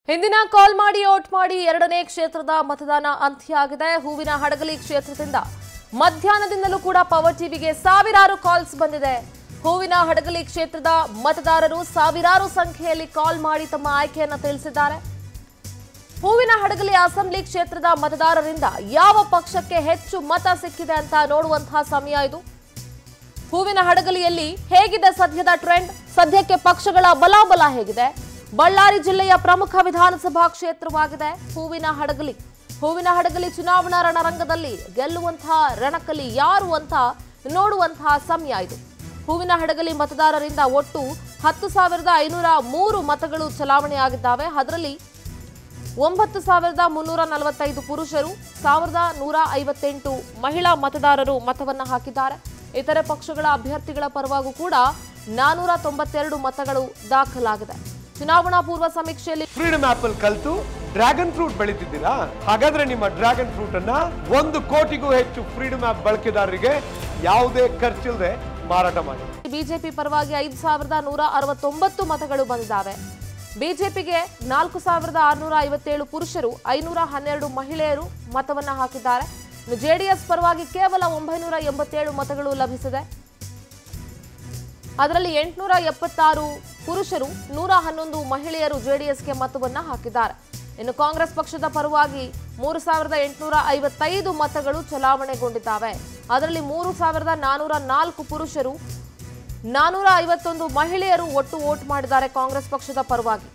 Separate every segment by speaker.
Speaker 1: ಹಿಂದಿನ ಕಾಲ್ ಮಾಡಿ ಓಟ್ ಮಾಡಿ ಎರಡನೇ ಕ್ಷೇತ್ರದ ಮತದಾನ ಅಂತ್ಯ ಆಗಿದೆ ಹೂವಿನ ಹಡಗಲಿ ಕ್ಷೇತ್ರದಿಂದ ಮಧ್ಯಾಹ್ನದಿಂದಲೂ ಕೂಡ ಪವರ್ ಟಿವಿಗೆ ಸಾವಿರಾರು ಕಾಲ್ಸ್ ಬಂದಿದೆ ಹೂವಿನ ಹಡಗಲಿ ಕ್ಷೇತ್ರದ ಮತದಾರರು ಸಾವಿರಾರು ಸಂಖ್ಯೆಯಲ್ಲಿ ಕಾಲ್ ಮಾಡಿ ತಮ್ಮ ಆಯ್ಕೆಯನ್ನ ತಿಳಿಸಿದ್ದಾರೆ ಹೂವಿನ ಹಡಗಲಿ ಅಸೆಂಬ್ಲಿ ಕ್ಷೇತ್ರದ ಮತದಾರರಿಂದ ಯಾವ ಪಕ್ಷಕ್ಕೆ ಹೆಚ್ಚು ಮತ ಸಿಕ್ಕಿದೆ ಅಂತ ನೋಡುವಂತಹ ಸಮಯ ಇದು ಹೂವಿನ ಹಡಗಲಿಯಲ್ಲಿ ಹೇಗಿದೆ ಸದ್ಯದ ಟ್ರೆಂಡ್ ಸದ್ಯಕ್ಕೆ ಪಕ್ಷಗಳ ಬಲಾಬಲ ಹೇಗಿದೆ ಬಳ್ಳಾರಿ ಜಿಲ್ಲೆಯ ಪ್ರಮುಖ ವಿಧಾನಸಭಾ ಕ್ಷೇತ್ರವಾಗಿದೆ ಹೂವಿನ ಹಡಗಲಿ ಹೂವಿನ ಹಡಗಲಿ ಚುನಾವಣಾ ರಣರಂಗದಲ್ಲಿ ಗೆಲ್ಲುವಂತಹ ರಣಕಲಿ ಯಾರು ಅಂತ ನೋಡುವಂತಹ ಸಮಯ ಇದು ಹೂವಿನ ಹಡಗಲಿ ಮತದಾರರಿಂದ ಒಟ್ಟು ಹತ್ತು ಸಾವಿರದ ಐನೂರ ಮೂರು ಮತಗಳು ಚಲಾವಣೆಯಾಗಿದ್ದಾವೆ ಅದರಲ್ಲಿ ಒಂಬತ್ತು ಸಾವಿರದ ಮುನ್ನೂರ ನಲವತ್ತೈದು ಪುರುಷರು ಸಾವಿರದ ನೂರ ಐವತ್ತೆಂಟು ಮಹಿಳಾ ಮತದಾರರು ಮತವನ್ನ ಹಾಕಿದ್ದಾರೆ ಇತರೆ ಪಕ್ಷಗಳ ಅಭ್ಯರ್ಥಿಗಳ ಪರವಾಗೂ ಕೂಡ ನಾನೂರ ತೊಂಬತ್ತೆರಡು ಮತಗಳು ದಾಖಲಾಗಿದೆ ಚುನಾವಣಾ ಪೂರ್ವ ಸಮೀಕ್ಷೆಯಲ್ಲಿ
Speaker 2: ಫ್ರೀಡಮ್ ಆಪಲ್ ಕಲ್ತು ಡ್ರ್ಯಾಗನ್ ಫ್ರೂಟ್ ಬೆಳೀತಿದ್ದೀರಾ ಹಾಗಾದ್ರೆ ನಿಮ್ಮ ಡ್ರ್ಯಾಗನ್ ಫ್ರೂಟ್ ಅನ್ನ ಒಂದು ಕೋಟಿಗೂ ಹೆಚ್ಚು ಫ್ರೀಡಮ್ ಆಪ್ ಬಳಕೆದಾರರಿಗೆ ಯಾವುದೇ ಖರ್ಚಿಲ್ಲದೆ ಮಾರಾಟ ಮಾಡಿ
Speaker 1: ಬಿಜೆಪಿ ಪರವಾಗಿ ಐದು ಸಾವಿರದ ನೂರ ಅರವತ್ತೊಂಬತ್ತು ಮತಗಳು ಬಂದಿದ್ದಾವೆ ಬಿಜೆಪಿಗೆ ನಾಲ್ಕು ಸಾವಿರದ ಆರುನೂರ ಐವತ್ತೇಳು ಪುರುಷರು ಐನೂರ ಹನ್ನೆರಡು ಮಹಿಳೆಯರು ಮತವನ್ನ ಹಾಕಿದ್ದಾರೆ ಇನ್ನು ಜೆಡಿಎಸ್ ಪರವಾಗಿ ಕೇವಲ ಒಂಬೈನೂರ ಎಂಬತ್ತೇಳು ಮತಗಳು ಲಭಿಸಿದೆ ಅದರಲ್ಲಿ ಎಂಟುನೂರ ಎಪ್ಪತ್ತಾರು ಪುರುಷರು ನೂರ ಹನ್ನೊಂದು ಮಹಿಳೆಯರು ಜೆಡಿಎಸ್ಗೆ ಮತವನ್ನ ಹಾಕಿದ್ದಾರೆ ಇನ್ನು ಕಾಂಗ್ರೆಸ್ ಪಕ್ಷದ ಪರವಾಗಿ ಮೂರು ಸಾವಿರದ ಎಂಟುನೂರ ಐವತ್ತೈದು ಮತಗಳು ಚಲಾವಣೆಗೊಂಡಿದ್ದಾವೆ ಅದರಲ್ಲಿ ಮೂರು ಸಾವಿರದ ನಾನೂರ ನಾಲ್ಕು ಪುರುಷರು ನಾನೂರ ಐವತ್ತೊಂದು ಮಹಿಳೆಯರು ಒಟ್ಟು ವೋಟ್ ಮಾಡಿದ್ದಾರೆ ಕಾಂಗ್ರೆಸ್ ಪಕ್ಷದ ಪರವಾಗಿ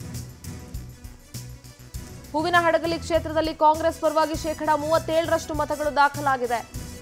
Speaker 1: ಹೂವಿನ ಹಡಗಲಿ ಕ್ಷೇತ್ರದಲ್ಲಿ ಕಾಂಗ್ರೆಸ್ ಪರವಾಗಿ ಶೇಕಡ ಮೂವತ್ತೇಳರಷ್ಟು ಮತಗಳು ದಾಖಲಾಗಿದೆ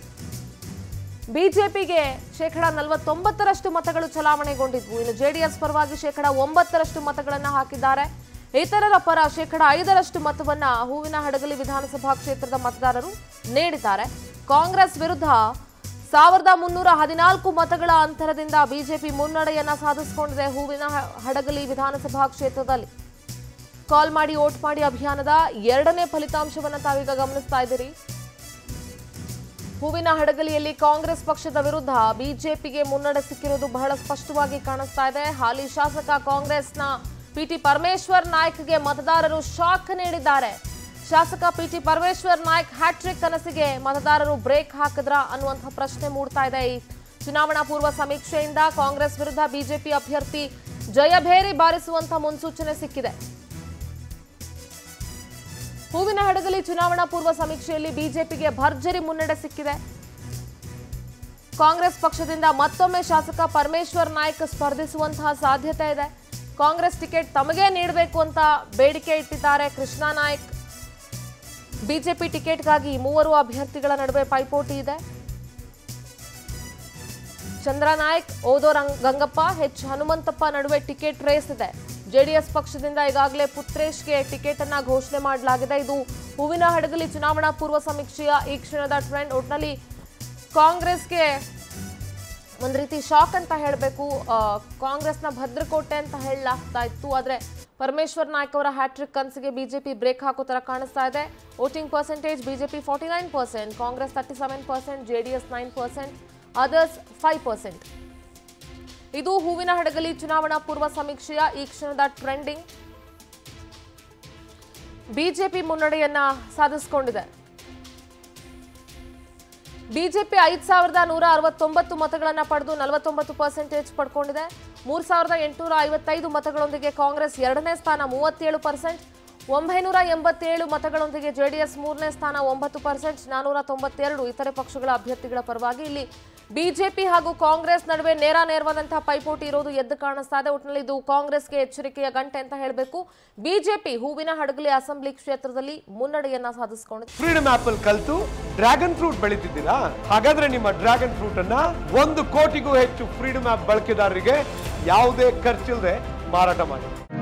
Speaker 1: ಬಿಜೆಪಿಗೆ ಶೇಕಡ ನಲವತ್ತೊಂಬತ್ತರಷ್ಟು ಮತಗಳು ಚಲಾವಣೆಗೊಂಡಿದ್ವು ಇನ್ನು ಜೆಡಿಎಸ್ ಪರವಾಗಿ ಶೇಕಡ ಒಂಬತ್ತರಷ್ಟು ಮತಗಳನ್ನ ಹಾಕಿದ್ದಾರೆ ಇತರರ ಪರ ಶೇಕಡ ಐದರಷ್ಟು ಮತವನ್ನ ಹೂವಿನ ಹಡಗಲಿ ವಿಧಾನಸಭಾ ಕ್ಷೇತ್ರದ ಮತದಾರರು ನೀಡಿದ್ದಾರೆ ಕಾಂಗ್ರೆಸ್ ವಿರುದ್ಧ ಸಾವಿರದ ಮುನ್ನೂರ ಹದಿನಾಲ್ಕು ಮತಗಳ ಅಂತರದಿಂದ ಬಿಜೆಪಿ ಮುನ್ನಡೆಯನ್ನ ಸಾಧಿಸಿಕೊಂಡಿದೆ ಹೂವಿನ ಹ- ಹಡಗಲಿ ವಿಧಾನಸಭಾ ಕ್ಷೇತ್ರದಲ್ಲಿ ಕಾಲ್ ಮಾಡಿ ವೋಟ್ ಮಾಡಿ ಅಭಿಯಾನದ ಎರಡನೇ ಫಲಿತಾಂಶವನ್ನ ತಾವೀಗ ಗಮನಿಸ್ತಾ ಇದ್ದೀರಿ ಹೂವಿನ ಹಡಗಲಿಯಲ್ಲಿ ಕಾಂಗ್ರೆಸ್ ಪಕ್ಷದ ವಿರುದ್ಧ ಬಿಜೆಪಿಗೆ ಮುನ್ನಡೆ ಸಿಕ್ಕಿರುವುದು ಬಹಳ ಸ್ಪಷ್ಟವಾಗಿ ಕಾಣಿಸ್ತಾ ಇದೆ ಹಾಲಿ ಶಾಸಕ ಕಾಂಗ್ರೆಸ್ನ ಪಿಟಿ ಪರಮೇಶ್ವರ್ ನಾಯ್ಕ್ಗೆ ಮತದಾರರು ಶಾಕ್ ನೀಡಿದ್ದಾರೆ ಶಾಸಕ ಪಿಟಿ ಪರಮೇಶ್ವರ್ ನಾಯ್ಕ್ ಹ್ಯಾಟ್ರಿಕ್ ಕನಸಿಗೆ ಮತದಾರರು ಬ್ರೇಕ್ ಹಾಕಿದ್ರ ಅನ್ನುವಂತಹ ಪ್ರಶ್ನೆ ಮೂಡ್ತಾ ಇದೆ ಈ ಚುನಾವಣಾ ಪೂರ್ವ ಸಮೀಕ್ಷೆಯಿಂದ ಕಾಂಗ್ರೆಸ್ ವಿರುದ್ಧ ಬಿಜೆಪಿ ಅಭ್ಯರ್ಥಿ ಜಯಭೇರಿ ಬಾರಿಸುವಂತ ಮುನ್ಸೂಚನೆ ಸಿಕ್ಕಿದೆ ಹೂವಿನ ಹಡಗಲಿ ಚುನಾವಣಾ ಪೂರ್ವ ಸಮೀಕ್ಷೆಯಲ್ಲಿ ಬಿಜೆಪಿಗೆ ಭರ್ಜರಿ ಮುನ್ನಡೆ ಸಿಕ್ಕಿದೆ ಕಾಂಗ್ರೆಸ್ ಪಕ್ಷದಿಂದ ಮತ್ತೊಮ್ಮೆ ಶಾಸಕ ಪರಮೇಶ್ವರ್ ನಾಯ್ಕ್ ಸ್ಪರ್ಧಿಸುವಂತಹ ಸಾಧ್ಯತೆ ಇದೆ ಕಾಂಗ್ರೆಸ್ ಟಿಕೆಟ್ ತಮಗೇ ನೀಡಬೇಕು ಅಂತ ಬೇಡಿಕೆ ಇಟ್ಟಿದ್ದಾರೆ ಕೃಷ್ಣಾ ನಾಯ್ಕ್ ಬಿಜೆಪಿ ಟಿಕೆಟ್ಗಾಗಿ ಮೂವರು ಅಭ್ಯರ್ಥಿಗಳ ನಡುವೆ ಪೈಪೋಟಿ ಇದೆ ಚಂದ್ರ ನಾಯ್ಕ್ ಓದೋ ರಂಗ್- ಗಂಗಪ್ಪ ಎಚ್ ಹನುಮಂತಪ್ಪ ನಡುವೆ ಟಿಕೆಟ್ ರೇಸ್ ಇದೆ ಜೆಡಿಎಸ್ ಪಕ್ಷದಿಂದ ಈಗಾಗಲೇ ಪುತ್ರೇಶ್ಗೆ ಟಿಕೆಟ್ ಅನ್ನ ಘೋಷಣೆ ಮಾಡಲಾಗಿದೆ ಇದು ಹೂವಿನ ಹಡಗಲಿ ಚುನಾವಣಾ ಪೂರ್ವ ಸಮೀಕ್ಷೆಯ ಈ ಕ್ಷಣದ ಟ್ರೆಂಡ್ ಒಟ್ಟಿನಲ್ಲಿ ಕಾಂಗ್ರೆಸ್ಗೆ ಒಂದ್ ರೀತಿ ಶಾಕ್ ಅಂತ ಹೇಳಬೇಕು ಕಾಂಗ್ರೆಸ್ನ ಭದ್ರಕೋಟೆ ಅಂತ ಹೇಳಲಾಗ್ತಾ ಇತ್ತು ಆದ್ರೆ ಪರಮೇಶ್ವರ್ ನಾಯ್ಕ್ ಅವರ ಹ್ಯಾಟ್ರಿಕ್ ಕನಸಿಗೆ ಬಿಜೆಪಿ ಬ್ರೇಕ್ ಹಾಕೋ ತರ ಕಾಣಿಸ್ತಾ ಇದೆ voting percentage BJP forty nine percent Congress thirty seven percent JDS nine percent others five percent ಇದು ಹೂವಿನ ಹಡಗಲಿ ಚುನಾವಣಾ ಪೂರ್ವ ಸಮೀಕ್ಷೆಯ ಈ ಕ್ಷಣದ ಟ್ರೆಂಡಿಂಗ್ ಬಿಜೆಪಿ ಮುನ್ನಡೆಯನ್ನ ಸಾಧಿಸಿಕೊಂಡಿದೆ ಬಿಜೆಪಿ ಐದು ಸಾವಿರದ ನೂರ ಅರವತ್ತೊಂಬತ್ತು ಮತಗಳನ್ನ ಪಡೆದು ನಲವತ್ತೊಂಬತ್ತು ಪರ್ಸೆಂಟೇಜ್ ಪಡ್ಕೊಂಡಿದೆ ಮೂರು ಸಾವಿರದ ಎಂಟುನೂರ ಐವತ್ತೈದು ಮತಗಳೊಂದಿಗೆ ಕಾಂಗ್ರೆಸ್ ಎರಡನೇ ಸ್ಥಾನ ಮೂವತ್ತೇಳು ಪರ್ಸೆಂಟ್ ಒಂಬೈನೂರ ಎಂಬತ್ತೇಳು ಮತಗಳೊಂದಿಗೆ ಜೆಡಿಎಸ್ ಮೂರನೇ ಸ್ಥಾನ ಒಂಬತ್ತು ಪರ್ಸೆಂಟ್ ನಾನೂರ ತೊಂಬತ್ತೆರಡು ಇತರೆ ಪಕ್ಷಗಳ ಅಭ್ಯರ್ಥಿಗಳ ಪರವಾಗಿ ಇಲ್ಲಿ ಬಿಜೆಪಿ ಹಾಗೂ ಕಾಂಗ್ರೆಸ್ ನಡುವೆ ನೇರ ನೇರವಾದಂತಹ ಪೈಪೋಟಿ ಇರೋದು ಎದ್ದು ಕಾಣಿಸ್ತಾ ಇದೆ ಒಟ್ಟಿನಲ್ಲಿ ಇದು ಕಾಂಗ್ರೆಸ್ಗೆ ಎಚ್ಚರಿಕೆಯ ಗಂಟೆ ಅಂತ ಹೇಳಬೇಕು ಬಿಜೆಪಿ ಹೂವಿನ ಹಡಗಲಿ ಅಸೆಂಬ್ಲಿ ಕ್ಷೇತ್ರದಲ್ಲಿ ಮುನ್ನಡೆಯನ್ನ ಸಾಧಿಸಿಕೊಂಡಿದೆ
Speaker 2: ಫ್ರೀಡಮ್ ಆಪಲ್ ಕಲ್ತು ಡ್ರ್ಯಾಗನ್ ಫ್ರೂಟ್ ಬೆಳೀತಿದ್ದೀರಾ ಹಾಗಾದ್ರೆ ನಿಮ್ಮ ಡ್ರ್ಯಾಗನ್ ಫ್ರೂಟ್ ಅನ್ನ ಒಂದು ಕೋಟಿಗೂ ಹೆಚ್ಚು ಫ್ರೀಡಮ್ ಆಪ್ ಬಳಕೆದಾರರಿಗೆ ಯಾವುದೇ ಖರ್ಚಿಲ್ಲದೆ ಮಾರಾಟ ಮಾಡಿ